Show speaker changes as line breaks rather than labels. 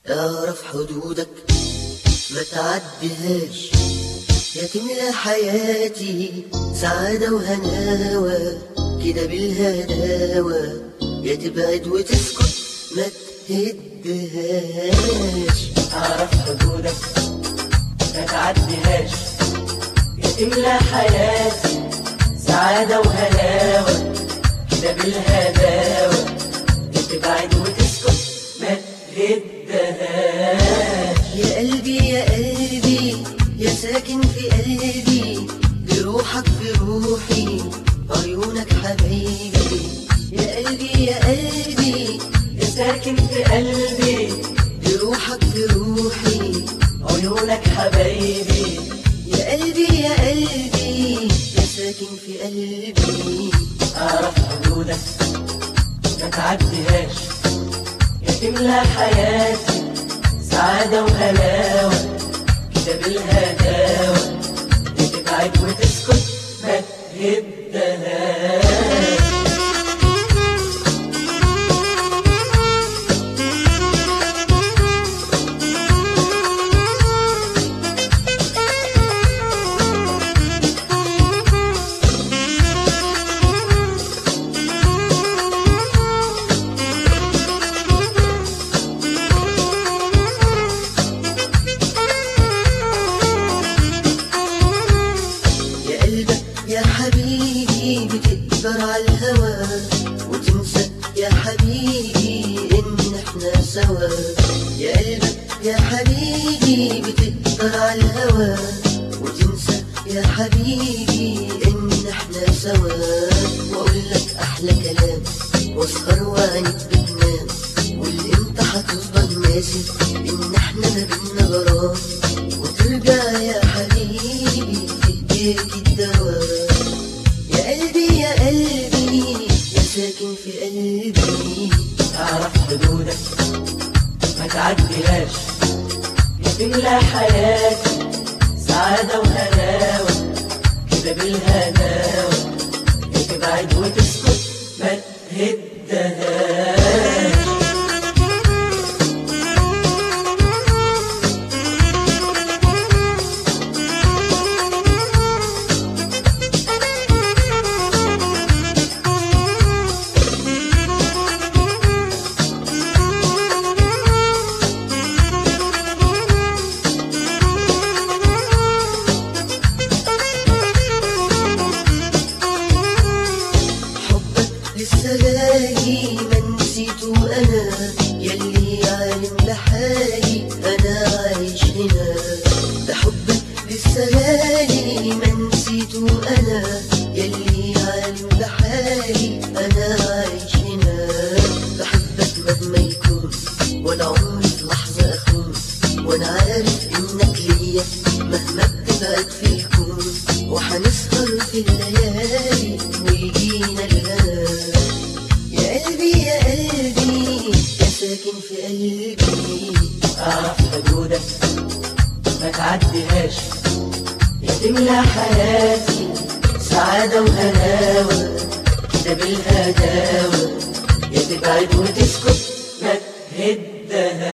اعرف حدودك ما تعديهاش يا تملى حياتي سعادة وهناوة كده بالهداوة يا تبعد وتسكت ما تهدهاش
اعرف حدودك ما تعديهاش يا تملى حياتي سعادة وهلاوة كده بالهداوة يا تبعد وتسكت ما تهدهاش
يا قلبي يا قلبي يا ساكن في قلبي بروحك في روحي عيونك حبيبي يا قلبي يا قلبي
يا ساكن في قلبي
بروحك في روحي
عيونك حبايبي
يا قلبي يا قلبي يا ساكن في قلبي
اعرف حدودك ما تعديهاش يا تملى حياتي سعادة وهلاوة كده بالهداوة يا تبعد وتسكت ما تهدهاش
يا قلبك يا حبيبي بتقدر على الهوى وتنسى يا حبيبي ان احنا سوا يا قلبك يا حبيبي بتقدر على الهوى وتنسى يا حبيبي ان احنا سوا واقول لك احلى كلام واسهر وعينك بتنام واللي انت هتفضل ماسك ان احنا ما بينا غرام وترجع يا حبيبي في ايديك الدواء يا قلبي يا قلبي يا ساكن في قلبي
اعرف حدودك ما تعديهاش يا تملى حياتي سعادة وهلاوة كده بالهداوة يا تبعد وتسكت ما تهدهاش
حبك لسه غالي ما نسيته انا يلي عالم بحالي انا عايش هنا ده حبك لسه غالي ما نسيته انا يلي عالم بحالي انا عايش هنا بحبك مهما يكون ولا عمري في لحظة اخون وانا عارف انك ليا مهما بتبعد في الكون وحنسهر في الليالي ويجينا الهنا يا قلبي يا قلبي يا ساكن في قلبي
اعرف حدودك ما تعديهاش يا تملى حياتي سعادة وهلاوة كده بالهداوة يا تبعد وتسكت ما تهدهاش